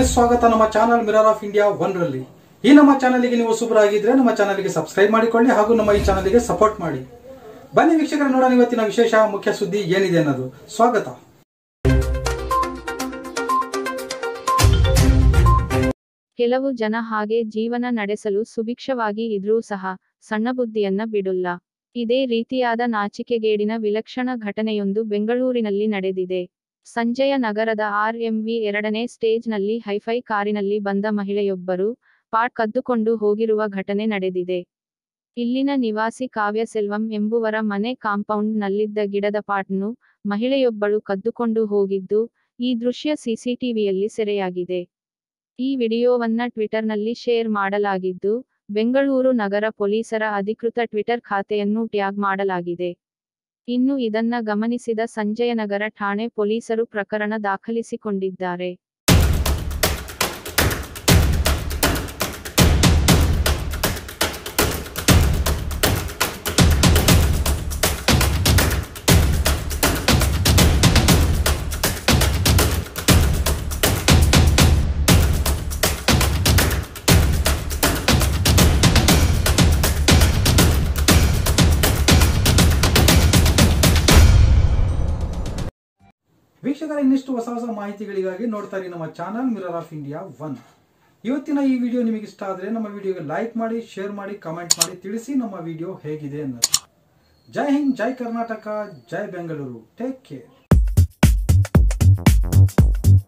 ಮತ್ತೊಮ್ಮೆ ಸ್ವಾಗತ ನಮ್ಮ channel mirror of India one ರಲ್ಲಿ ಈ ನಮ್ಮ ಚಾನಲ್ಗೆ ನೀವು ಹೊಸಬರಾಗಿದ್ರೆ ನಮ್ಮ ಚಾನಲ್ಗೆ ಸಬ್ಸ್ಕ್ರೈಬ್ ಮಾಡಿಕೊಳ್ಳಿ ಹಾಗೂ ನಮ್ಮ ಈ ಚಾನಲ್ಗೆ ಸಪೋರ್ಟ್ ಮಾಡಿ ಬನ್ನಿ ವೀಕ್ಷಕರ ನೋಡೋಣ ಇವತ್ತಿನ ವಿಶೇಷ ಮುಖ್ಯ ಸುದ್ದಿ ಏನಿದೆ ಅನ್ನೋದು ಸ್ವಾಗತ ಕೆಲವು ಜನ ಹಾಗೆ ಜೀವನ ನಡೆಸಲು ಸುಭಿಕ್ಷವಾಗಿ ಇದ್ರೂ ಸಹ ಸಣ್ಣ ಬುದ್ಧಿಯನ್ನ ಬಿಡುಲ್ಲ ಇದೇ ರೀತಿಯಾದ ನಾಚಿಕೆಗೇಡಿನ ವಿಲಕ್ಷಣ ಘಟನೆಯೊಂದು ಬೆಂಗಳೂರಿನಲ್ಲಿ ನಡೆದಿದೆ ಸಂಜಯ ನಗರದ ಆರ್ಎಂವಿ ಎರಡನೇ ಸ್ಟೇಜ್ನಲ್ಲಿ ಹೈಫೈ ಕಾರಿನಲ್ಲಿ ಬಂದ ಮಹಿಳೆಯೊಬ್ಬರು ಪಾಟ್ ಕದ್ದುಕೊಂಡು ಹೋಗಿರುವ ಘಟನೆ ನಡೆದಿದೆ ಇಲ್ಲಿನ ನಿವಾಸಿ ಕಾವ್ಯ ಸೆಲ್ವಂ ಎಂಬುವರ ಮನೆ ಕಾಂಪೌಂಡ್ ನಲ್ಲಿದ್ದ ಗಿಡದ ಪಾಟ್ನು ಮಹಿಳೆಯೊಬ್ಬಳು ಕದ್ದುಕೊಂಡು ಹೋಗಿದ್ದು ಈ ದೃಶ್ಯ ಸಿಸಿಟಿವಿಯಲ್ಲಿ ಸೆರೆಯಾಗಿದೆ ಈ ವಿಡಿಯೋವನ್ನ ಟ್ವಿಟರ್ನಲ್ಲಿ ಶೇರ್ ಮಾಡಲಾಗಿದ್ದು ಬೆಂಗಳೂರು ನಗರ ಪೊಲೀಸರ ಅಧಿಕೃತ ಟ್ವಿಟರ್ ಖಾತೆಯನ್ನು ಟ್ಯಾಗ್ ಮಾಡಲಾಗಿದೆ ಇನ್ನು ಇದನ್ನ ಗಮನಿಸಿದ ಸಂಜಯನಗರ ಠಾಣೆ ಪೊಲೀಸರು ಪ್ರಕರಣ ದಾಖಲಿಸಿಕೊಂಡಿದ್ದಾರೆ ವೀಕ್ಷಕರ ಇನ್ನಿಷ್ಟು ಹೊಸ ಹೊಸ ಮಾಹಿತಿಗಳಿಗಾಗಿ ನೋಡ್ತಾ ಇರಿ ನಮ್ಮ channel mirror of India one ಇವತ್ತಿನ ಈ ವಿಡಿಯೋ ನಿಮಗೆ ಇಷ್ಟ ಆದರೆ ನಮ್ಮ ವಿಡಿಯೋಗೆ ಲೈಕ್ ಮಾಡಿ ಶೇರ್ ಮಾಡಿ ಕಮೆಂಟ್ ಮಾಡಿ ತಿಳಿಸಿ ನಮ್ಮ ವಿಡಿಯೋ ಹೇಗಿದೆ ಅನ್ನೋದು ಜೈ ಹಿಂದ್ ಜೈ ಕರ್ನಾಟಕ ಜೈ ಬೆಂಗಳೂರು ಟೇಕ್ ಕೇರ್